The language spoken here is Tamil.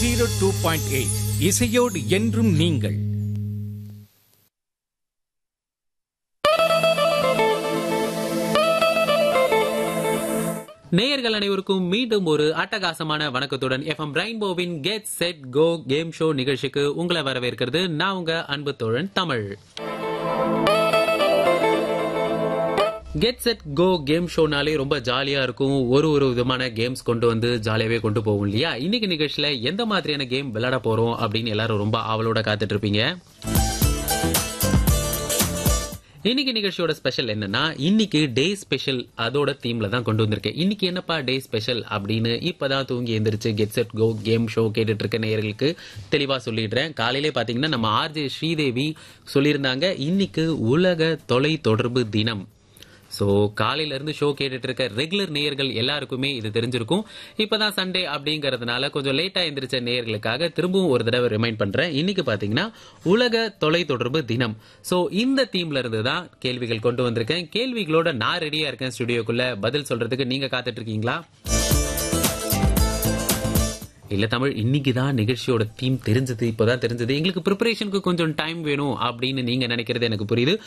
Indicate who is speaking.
Speaker 1: ஜீரோ டூ பாயிண்ட் எயிட் இசையோடு என்றும் நீங்கள்
Speaker 2: நேயர்கள் அனைவருக்கும் மீண்டும் ஒரு அட்டகாசமான வணக்கத்துடன் எஃப்எம் ரெயின்போவின் get set go game show நிகழ்ச்சிக்கு உங்களை வரவேற்கிறது நான் உங்க அன்பு தோழன் Tamil get set go game ஷோனாலே ரொம்ப ஜாலியா இருக்கும் ஒரு ஒரு விதமான கேம்ஸ் கொண்டு வந்து ஜாலியாவே கொண்டு போகும் இல்லையா இன்னைக்கு நிகழ்ச்சியில எந்த மாதிரியான கேம் விளையாட போறோம் அப்படின்னு எல்லாரும் ரொம்ப ஆவலோட காத்துட்டு இருப்பீங்க இன்னைக்கு நிகழ்ச்சியோட ஸ்பெஷல் என்னன்னா இன்னைக்கு டே ஸ்பெஷல் அதோட தீம்ல தான் கொண்டு வந்திருக்கேன் இன்னைக்கு என்னப்பா டே ஸ்பெஷல் அப்படின்னு இப்பதான் தூங்கி எந்திரிச்சு get set go game show கேட்டுட்டு இருக்க நேயர்களுக்கு தெளிவா சொல்லிடுறேன் காலையிலே பாத்தீங்கன்னா நம்ம ஆர்ஜே ஸ்ரீதேவி சொல்லியிருந்தாங்க இன்னைக்கு உலக தொலை தொடர்பு தினம் ஸோ காலையில இருந்து ஷோ கேட்டுட்டு இருக்க ரெகுலர் நேயர்கள் எல்லாருக்குமே இது தெரிஞ்சிருக்கும் இப்பதான் சண்டே அப்படிங்கறதுனால கொஞ்சம் லேட்டா எந்திரிச்ச நேயர்களுக்காக திரும்பவும் ஒரு தடவை ரிமைண்ட் பண்றேன் இன்னைக்கு பாத்தீங்கன்னா உலக தொலை தொடர்பு தினம் ஸோ இந்த தீம்ல இருந்து தான் கேள்விகள் கொண்டு வந்திருக்கேன் கேள்விகளோட நான் ரெடியா இருக்கேன் ஸ்டுடியோக்குள்ள பதில் சொல்றதுக்கு நீங்க காத்துட்டு இருக்கீங்களா இல்ல தமிழ் இன்னைக்கு தான் நிகழ்ச்சியோட தீம் தெரிஞ்சது இப்பதான் தெரிஞ்சது எங்களுக்கு ப்ரிப்பரேஷனுக்கு கொஞ்சம் டைம் வேணும் அப்படின்னு நீங்க நினைக்கிறது எனக்கு புரியுது